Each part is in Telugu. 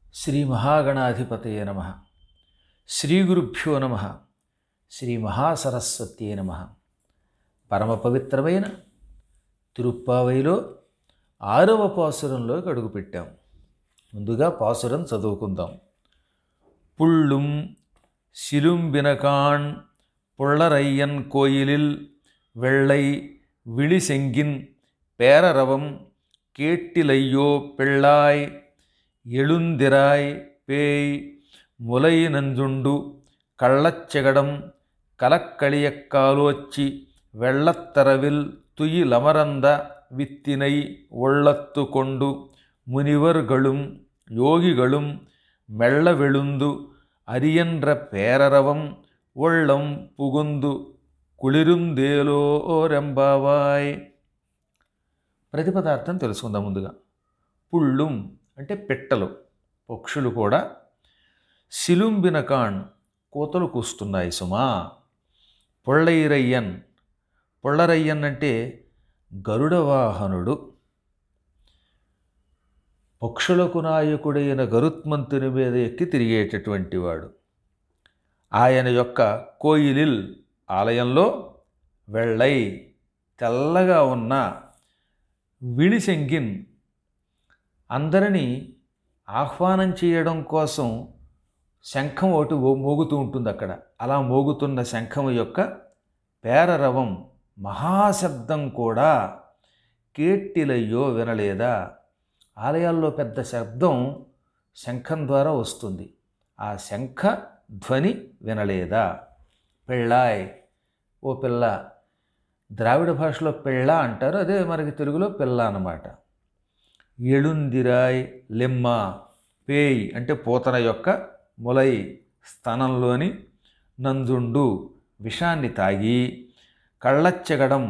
శ్రీ మహాగణాధిపతయ నమ శ్రీ గురుభ్యో నమ శ్రీ మహాసరస్వత్యే నమ పరమ పవిత్రమైన తిరుప్పావైలో ఆరవ పాసురంలోకి అడుగుపెట్టాం ముందుగా పాసురం చదువుకుందాం పుళ్ళుం సిలుంబినకాణ్ పుళ్ళరయ్యన్ కోయిలిల్ வெள்ளை விழிசெங்கின் பேரரவம் கேட்டிலையோ பிள்ளாய் எழுந்திராய் பேய் முலை நஞ்சுண்டு கள்ளச்செகடம் கலக்களியக்காலோச்சி வெள்ளத்தரவில் துயிலமரந்த வித்தினை ஒள்ளத்து கொண்டு முனிவர்களும் யோகிகளும் மெல்ல வெளுந்து அரியன்ற பேரரவம் ஒள்ளம் புகுந்து కుళిరుందేలోరెంబావాయ్ ప్రతిపదార్థం తెలుసుకుందాం ముందుగా పుళ్ళుం అంటే పిట్టలు పక్షులు కూడా సిలుంబినకాణ్ కోతలు కూస్తున్నాయి సుమా పొళ్ళైరయ్యన్ పొళ్ళరయ్యన్ అంటే గరుడవాహనుడు పక్షులకు నాయకుడైన గరుత్మంతుని మీద ఎక్కి తిరిగేటటువంటి వాడు ఆయన యొక్క కోయిలిల్ ఆలయంలో వెళ్ళై తెల్లగా ఉన్న విడిశంగిన్ అందరినీ ఆహ్వానం చేయడం కోసం శంఖం ఒకటి ఓ- మోగుతూ ఉంటుంది అక్కడ అలా మోగుతున్న శంఖం యొక్క పేరరవం మహాశబ్దం కూడా కేట్టిలయ్యో వినలేదా ఆలయాల్లో పెద్ద శబ్దం శంఖం ద్వారా వస్తుంది ఆ శంఖ ధ్వని వినలేదా పెళ్ళాయ్ ఓ పిల్ల ద్రావిడ భాషలో పెళ్ళ అంటారు అదే మనకి తెలుగులో పిల్ల అన్నమాట ఎళుందిరాయ్ లెమ్మ పేయ్ అంటే పూతన యొక్క ములై స్థనంలోని నందుండు విషాన్ని తాగి కళ్ళచ్చగడం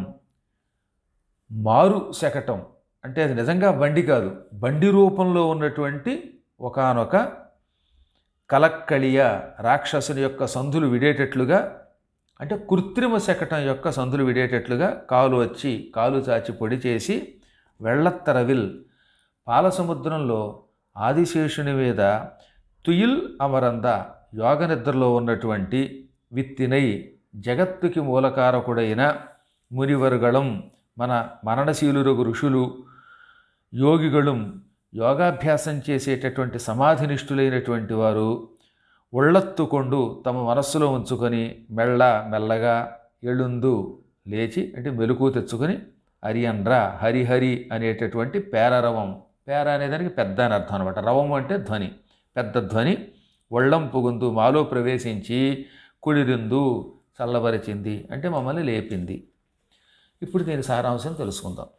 మారు శకటం అంటే అది నిజంగా బండి కాదు బండి రూపంలో ఉన్నటువంటి ఒకానొక కలక్కళియ రాక్షసుని యొక్క సంధులు విడేటట్లుగా అంటే కృత్రిమ శకటం యొక్క సందులు విడేటట్లుగా కాలు వచ్చి కాలు చాచి పొడి చేసి వెళ్ళత్తరవిల్ పాలసముద్రంలో ఆదిశేషుని మీద తుయిల్ అమరంద యోగ నిద్రలో ఉన్నటువంటి విత్తినై జగత్తుకి మూలకారకుడైన మునివరుగళం మన మరణశీలురగు ఋషులు యోగిగళం యోగాభ్యాసం చేసేటటువంటి సమాధినిష్ఠులైనటువంటి వారు ఒళ్ళత్తుకొండు తమ మనస్సులో ఉంచుకొని మెళ్ళ మెల్లగా ఎళుందు లేచి అంటే మెలకు తెచ్చుకొని అరియండ్ర హరిహరి అనేటటువంటి పేరరవం పేర అనేదానికి పెద్ద అని అర్థం అనమాట రవం అంటే ధ్వని పెద్ద ధ్వని ఒళ్ళం పుగుందు మాలో ప్రవేశించి కుళిరిందు చల్లబరిచింది అంటే మమ్మల్ని లేపింది ఇప్పుడు దీని సారాంశం తెలుసుకుందాం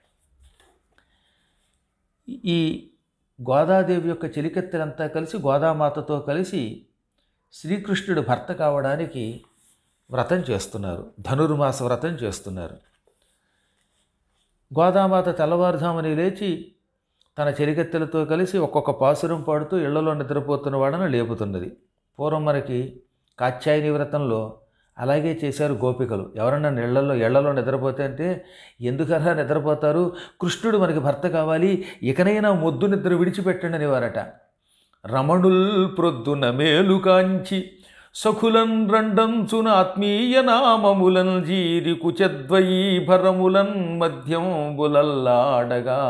ఈ గోదాదేవి యొక్క చెలికత్తెలంతా కలిసి గోదామాతతో కలిసి శ్రీకృష్ణుడు భర్త కావడానికి వ్రతం చేస్తున్నారు ధనుర్మాస వ్రతం చేస్తున్నారు గోదామాత తెల్లవారుజాముని లేచి తన చెలికత్తెలతో కలిసి ఒక్కొక్క పాసురం పాడుతూ ఇళ్లలో నిద్రపోతున్న వాడను లేపుతున్నది పూర్వం మనకి కాత్యాయని వ్రతంలో అలాగే చేశారు గోపికలు ఎవరన్నా నీళ్లలో ఇళ్లలో నిద్రపోతే అంటే ఎందుకలా నిద్రపోతారు కృష్ణుడు మనకి భర్త కావాలి ఇకనైనా మొద్దు నిద్ర విడిచిపెట్టండి అనేవారట రమణుల్ ప్రొద్దున మేలు కాంచి సఖులన్ రండంచున ఆత్మీయ నామములన్ జీరి కుచద్వయీభరములన్ మధ్యంబులల్లాడగా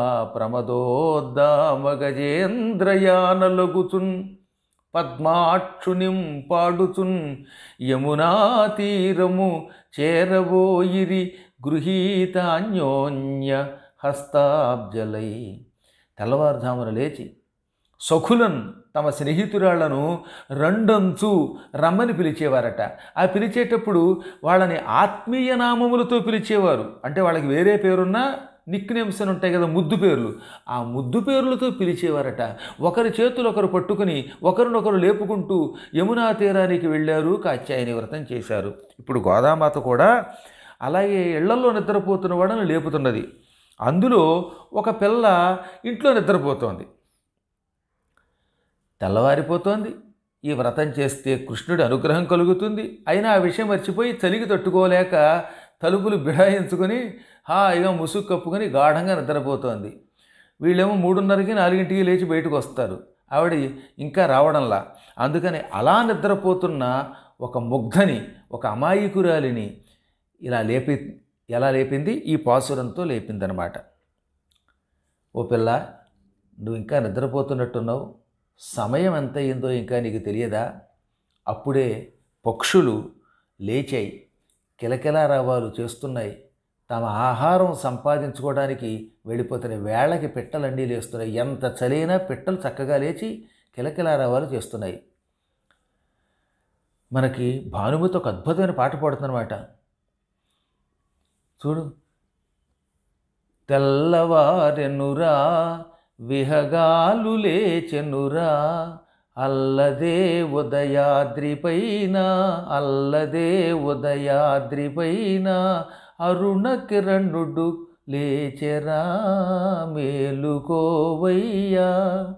ప్రమదోద్దామగజేంద్రయానలగుచున్ పద్మాక్షునిం పాడుచున్ యమునా తీరము చేరబోయిరి గృహీతాన్యోన్య హస్తాబ్జలై తెల్లవారుజామున లేచి సఖులన్ తమ స్నేహితురాళ్లను రెండంచు రమ్మని పిలిచేవారట ఆ పిలిచేటప్పుడు వాళ్ళని ఆత్మీయ నామములతో పిలిచేవారు అంటే వాళ్ళకి వేరే పేరున్నా నిక్ నేమ్స్ అని ఉంటాయి కదా ముద్దు పేర్లు ఆ ముద్దు పేర్లతో పిలిచేవారట ఒకరి చేతులు ఒకరు పట్టుకుని ఒకరినొకరు లేపుకుంటూ యమునా తీరానికి వెళ్ళారు కాత్యాయని వ్రతం చేశారు ఇప్పుడు గోదామాత కూడా అలాగే ఇళ్లలో నిద్రపోతున్న వాళ్ళని లేపుతున్నది అందులో ఒక పిల్ల ఇంట్లో నిద్రపోతోంది తెల్లవారిపోతోంది ఈ వ్రతం చేస్తే కృష్ణుడి అనుగ్రహం కలుగుతుంది అయినా ఆ విషయం మర్చిపోయి చలికి తట్టుకోలేక తలుపులు బిడాయించుకొని హాయిగా ముసుగు కప్పుకొని గాఢంగా నిద్రపోతోంది వీళ్ళేమో మూడున్నరకి నాలుగింటికి లేచి బయటకు వస్తారు ఆవిడ ఇంకా రావడంలా అందుకని అలా నిద్రపోతున్న ఒక ముగ్ధని ఒక అమాయకురాలిని ఇలా లేపి ఎలా లేపింది ఈ పాసురంతో లేపిందనమాట ఓ పిల్ల నువ్వు ఇంకా నిద్రపోతున్నట్టున్నావు సమయం ఎంత అయిందో ఇంకా నీకు తెలియదా అప్పుడే పక్షులు లేచాయి కిలకిలారావాలు చేస్తున్నాయి తమ ఆహారం సంపాదించుకోవడానికి వెళ్ళిపోతున్నాయి వేళకి పిట్టలన్నీ లేస్తున్నాయి ఎంత చలైనా పిట్టలు చక్కగా లేచి కిలకిలారావాలు చేస్తున్నాయి మనకి భానుమతి ఒక అద్భుతమైన పాట పాడుతుందన్నమాట చూడు తెల్లవారెనురా విహగాలు లేచెనురా అల్లదే ఉదయాద్రిపైన అల్లదే ఉదయాద్రిపైన అరుణ కిరణుడు లేచెరా మేలుకోవయ్యా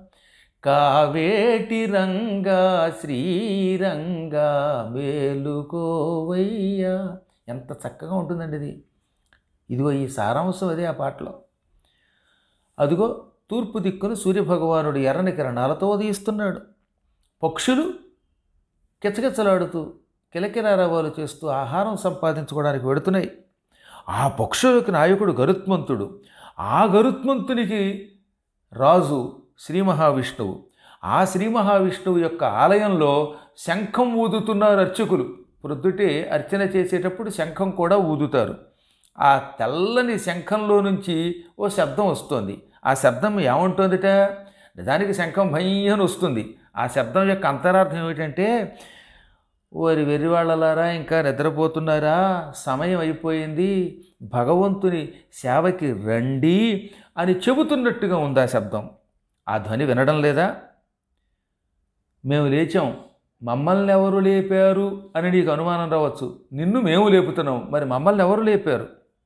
కావేటి రంగా శ్రీరంగా మేలుకోవయ్యా ఎంత చక్కగా ఉంటుందండి ఇది ఇదిగో ఈ సారాంశం అదే ఆ పాటలో అదిగో తూర్పు దిక్కును సూర్యభగవానుడు ఎర్రని కిరణాలతో ఉదయిస్తున్నాడు పక్షులు కిచకిచలాడుతూ కిలకిలారవాలు చేస్తూ ఆహారం సంపాదించుకోవడానికి వెడుతున్నాయి ఆ పక్షులకు నాయకుడు గరుత్మంతుడు ఆ గరుత్మంతునికి రాజు శ్రీ మహావిష్ణువు ఆ శ్రీ మహావిష్ణువు యొక్క ఆలయంలో శంఖం ఊదుతున్నారు అర్చకులు ప్రొద్దుటే అర్చన చేసేటప్పుడు శంఖం కూడా ఊదుతారు ఆ తెల్లని శంఖంలో నుంచి ఓ శబ్దం వస్తుంది ఆ శబ్దం ఏముంటుందిట నిజానికి శంఖం భయ్యని వస్తుంది ఆ శబ్దం యొక్క అంతరార్థం ఏమిటంటే ఓరి వెర్రివాళ్ళలారా ఇంకా నిద్రపోతున్నారా సమయం అయిపోయింది భగవంతుని సేవకి రండి అని చెబుతున్నట్టుగా ఉంది ఆ శబ్దం ఆ ధ్వని వినడం లేదా మేము లేచాం మమ్మల్ని ఎవరు లేపారు అని నీకు అనుమానం రావచ్చు నిన్ను మేము లేపుతున్నాం మరి మమ్మల్ని ఎవరు లేపారు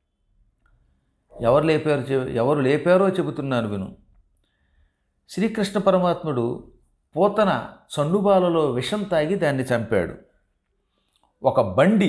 ఎవరు లేపారు చె- ఎవరు లేపారో చెబుతున్నాను విను శ్రీకృష్ణ పరమాత్ముడు పోతన చండుబాలలో విషం తాగి దాన్ని చంపాడు ఒక బండి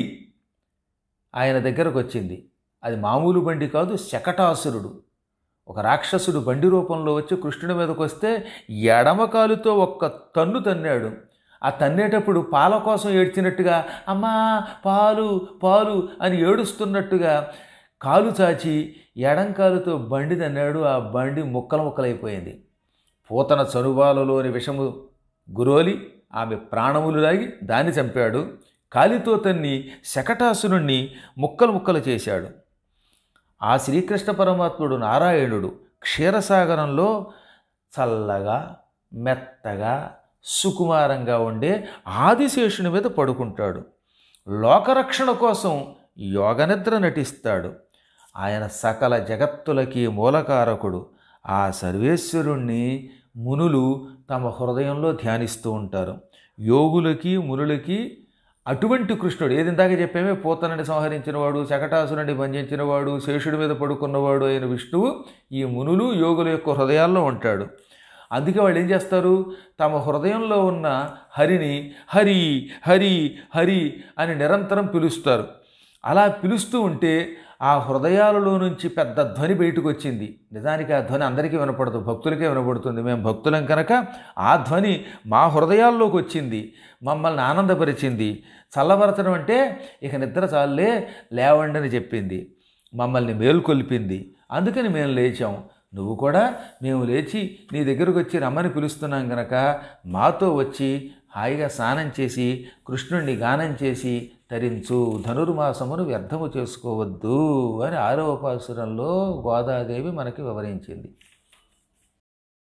ఆయన దగ్గరకు వచ్చింది అది మామూలు బండి కాదు శకటాసురుడు ఒక రాక్షసుడు బండి రూపంలో వచ్చి కృష్ణుడి మీదకి వస్తే ఎడమ కాలుతో ఒక్క తన్ను తన్నాడు ఆ తన్నేటప్పుడు పాల కోసం ఏడ్చినట్టుగా అమ్మా పాలు పాలు అని ఏడుస్తున్నట్టుగా కాలు చాచి ఎడం కాలుతో బండి తన్నాడు ఆ బండి ముక్కలు ముక్కలైపోయింది పూతన చనుబాలలోని విషము గురోలి ఆమె ప్రాణములు లాగి దాన్ని చంపాడు కాలితో తన్ని శకటాసురుణ్ణి ముక్కలు ముక్కలు చేశాడు ఆ శ్రీకృష్ణ పరమాత్ముడు నారాయణుడు క్షీరసాగరంలో చల్లగా మెత్తగా సుకుమారంగా ఉండే ఆదిశేషుని మీద పడుకుంటాడు లోకరక్షణ కోసం యోగనిద్ర నటిస్తాడు ఆయన సకల జగత్తులకి మూలకారకుడు ఆ సర్వేశ్వరుణ్ణి మునులు తమ హృదయంలో ధ్యానిస్తూ ఉంటారు యోగులకి మునులకి అటువంటి కృష్ణుడు ఏది ఇందాక చెప్పామే పూతనని సంహరించినవాడు శకటాసురుని భంజించినవాడు శేషుడి మీద పడుకున్నవాడు అయిన విష్ణువు ఈ మునులు యోగుల యొక్క హృదయాల్లో ఉంటాడు అందుకే వాళ్ళు ఏం చేస్తారు తమ హృదయంలో ఉన్న హరిని హరి హరి హరి అని నిరంతరం పిలుస్తారు అలా పిలుస్తూ ఉంటే ఆ హృదయాలలో నుంచి పెద్ద ధ్వని బయటకు వచ్చింది నిజానికి ఆ ధ్వని అందరికీ వినపడదు భక్తులకే వినపడుతుంది మేము భక్తులం కనుక ఆ ధ్వని మా హృదయాల్లోకి వచ్చింది మమ్మల్ని ఆనందపరిచింది చల్లబరచడం అంటే ఇక నిద్ర చాలే లేవండి అని చెప్పింది మమ్మల్ని మేల్కొల్పింది అందుకని మేము లేచాం నువ్వు కూడా మేము లేచి నీ దగ్గరకు వచ్చి రమ్మని పిలుస్తున్నాం గనక మాతో వచ్చి హాయిగా స్నానం చేసి కృష్ణుణ్ణి గానం చేసి తరించు ధనుర్మాసమును వ్యర్థము చేసుకోవద్దు అని ఆరవ పాసురంలో గోదాదేవి మనకి వివరించింది